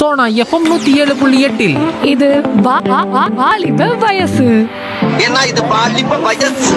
Sona FM நூத்தி ஏழு புள்ளி எட்டில் இது வா- வா- வா- வாலிப வயசு ஏன்னா இது பாலிப்ப வயசு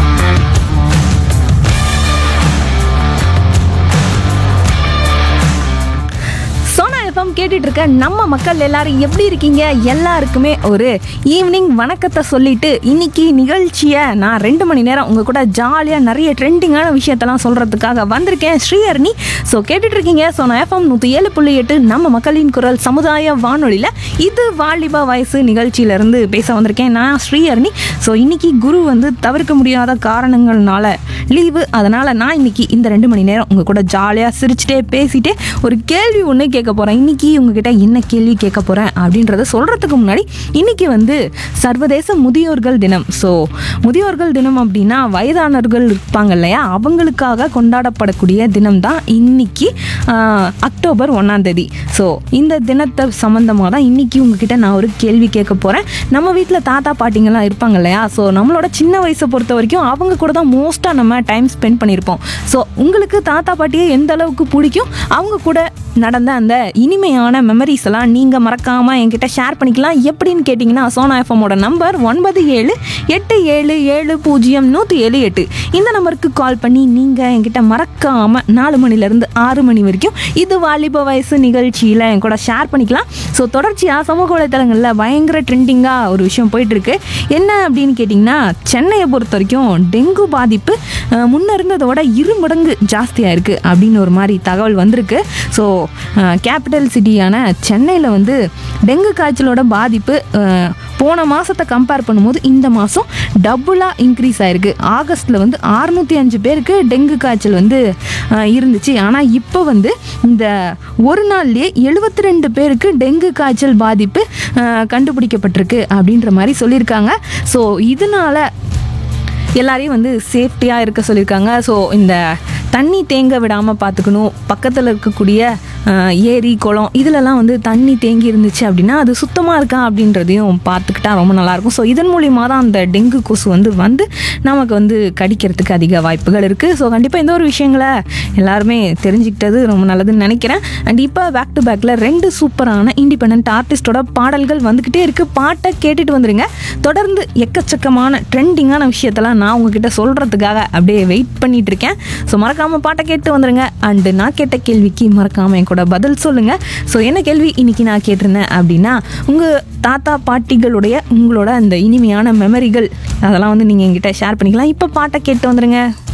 சோனா எஃப்எம் கேட்டுட்டு இருக்க நம்ம மக்கள் எல்லாரும் எப்படி இருக்கீங்க எல்லாருக்குமே ஒரு ஈவினிங் வணக்கத்தை சொல்லிட்டு இன்னைக்கு நிகழ்ச்சியை நான் ரெண்டு மணி நேரம் உங்க கூட ஜாலியாக நிறைய ட்ரெண்டிங்கான விஷயத்தெல்லாம் சொல்றதுக்காக வந்திருக்கேன் ஸ்ரீஹர்னி ஸோ கேட்டுட்டு இருக்கீங்க சோனா எஃப்எம் நூற்றி ஏழு புள்ளி எட்டு நம்ம மக்களின் குரல் சமுதாய வானொலியில் இது வாலிபா வயசு நிகழ்ச்சியிலேருந்து பேச வந்திருக்கேன் நான் ஸ்ரீஹர்னி ஸோ இன்னைக்கு குரு வந்து தவிர்க்க முடியாத காரணங்கள்னால லீவு அதனால் நான் இன்னைக்கு இந்த ரெண்டு மணி நேரம் உங்கள் கூட ஜாலியாக சிரிச்சிட்டே பேசிட்டே ஒரு கேள்வி ஒன்று கேட்க போகிறேன் இன்னைக்கு உங்ககிட்ட என்ன கேள்வி கேட்க போகிறேன் அப்படின்றத சொல்கிறதுக்கு முன்னாடி இன்னைக்கு வந்து சர்வதேச முதியோர்கள் தினம் ஸோ முதியோர்கள் தினம் அப்படின்னா வயதானவர்கள் இருப்பாங்க இல்லையா அவங்களுக்காக கொண்டாடப்படக்கூடிய தினம் தான் இன்னைக்கு ஆஹ், அக்டோபர் ஒன்றாம் தேதி ஸோ இந்த தினத்தை சம்மந்தமாக தான் இன்னைக்கு உங்ககிட்ட நான் ஒரு கேள்வி கேட்க போகிறேன் நம்ம வீட்டில் தாத்தா பாட்டிங்கெல்லாம் இருப்பாங்க இல்லையா ஸோ நம்மளோட சின்ன வயசை பொறுத்த வரைக்கும் அவங்க கூட தான் மோஸ்ட்டாக நம்ம டைம் ஸ்பெண்ட் பண்ணியிருப்போம் ஸோ உங்களுக்கு தாத்தா பாட்டியை எந்த அளவுக்கு பிடிக்கும் அவங்க கூட நடந்த அந்த இனிமையான மெமரிஸ் எல்லாம் நீங்கள் மறக்காமல் என்கிட்ட ஷேர் பண்ணிக்கலாம் எப்படின்னு கேட்டிங்கன்னா சோனா எஃப்எம்மோட நம்பர் ஒன்பது ஏழு எட்டு ஏழு ஏழு பூஜ்ஜியம் நூற்றி ஏழு எட்டு இந்த நம்பருக்கு கால் பண்ணி நீங்கள் என்கிட்ட மறக்காமல் நாலு மணிலேருந்து ஆறு மணி வரைக்கும் இது வாலிப வயசு நிகழ்ச்சியில் என் கூட ஷேர் பண்ணிக்கலாம் ஸோ தொடர்ச்சியாக சமூக வலைத்தளங்களில் பயங்கர ட்ரெண்டிங்காக ஒரு விஷயம் போயிட்டுருக்கு என்ன அப்படின்னு கேட்டிங்கன்னா சென்னையை பொறுத்த வரைக்கும் டெங்கு பாதிப்பு அஹ், முன்ன இருந்ததோட இரு மடங்கு ஜாஸ்தியாக இருக்குது அப்படின்னு ஒரு மாதிரி தகவல் வந்திருக்கு ஸோ கேபிட்டல் சிட்டியான சென்னையில் வந்து டெங்கு காய்ச்சலோட பாதிப்பு அஹ், போன மாதத்தை கம்பேர் பண்ணும்போது இந்த மாதம் டபுளாக இன்க்ரீஸ் ஆயிருக்கு ஆகஸ்ட்டில் வந்து அறுநூற்றி அஞ்சு பேருக்கு டெங்கு காய்ச்சல் வந்து அஹ், இருந்துச்சு ஆனால் இப்போ வந்து இந்த ஒரு நாள்லேயே எழுபத்தி ரெண்டு பேருக்கு டெங்கு காய்ச்சல் பாதிப்பு அஹ், கண்டுபிடிக்கப்பட்டிருக்கு அப்படின்ற மாதிரி சொல்லியிருக்காங்க ஸோ இதனால எல்லாரையும் வந்து சேஃப்டியாக இருக்க சொல்லியிருக்காங்க ஸோ இந்த தண்ணி தேங்க விடாமல் பார்த்துக்கணும் பக்கத்தில் இருக்கக்கூடிய ஆஹ், ஏரி குளம் இதிலெல்லாம் வந்து தண்ணி தேங்கி இருந்துச்சு அப்படின்னா அது சுத்தமாக இருக்கா அப்படின்றதையும் பார்த்துக்கிட்டா ரொம்ப நல்லாயிருக்கும் ஸோ இதன் மூலியமாக தான் அந்த டெங்கு கொசு வந்து வந்து நமக்கு வந்து கடிக்கிறதுக்கு அதிக வாய்ப்புகள் இருக்குது ஸோ கண்டிப்பாக இந்த ஒரு விஷயங்களை எல்லாருமே தெரிஞ்சுக்கிட்டது ரொம்ப நல்லதுன்னு நினைக்கிறேன் அண்ட் இப்போ பேக் டு பேக்கில் ரெண்டு சூப்பரான இண்டிபெண்ட் ஆர்டிஸ்டோட பாடல்கள் வந்துக்கிட்டே இருக்குது பாட்டை கேட்டுட்டு வந்துருங்க தொடர்ந்து எக்கச்சக்கமான ட்ரெண்டிங்கான விஷயத்தெல்லாம் நான் உங்ககிட்ட சொல்கிறதுக்காக அப்படியே வெயிட் பண்ணிட்டு இருக்கேன் ஸோ மறக்காமல் பாட்டை கேட்டு வந்துருங்க அண்டு நான் கேட்ட கேள்விக்கு மறக்காமல் என் கூட பதில் சொல்லுங்கள் ஸோ என்ன கேள்வி இன்னைக்கு நான் கேட்டிருந்தேன் அப்படின்னா உங்கள் தாத்தா பாட்டிகளுடைய உங்களோட அந்த இனிமையான மெமரிகள் அதெல்லாம் வந்து நீங்கள் என்கிட்ட ஷேர் பண்ணிக்கலாம் இப்போ பாட்டை கேட்டு வந்துருங்க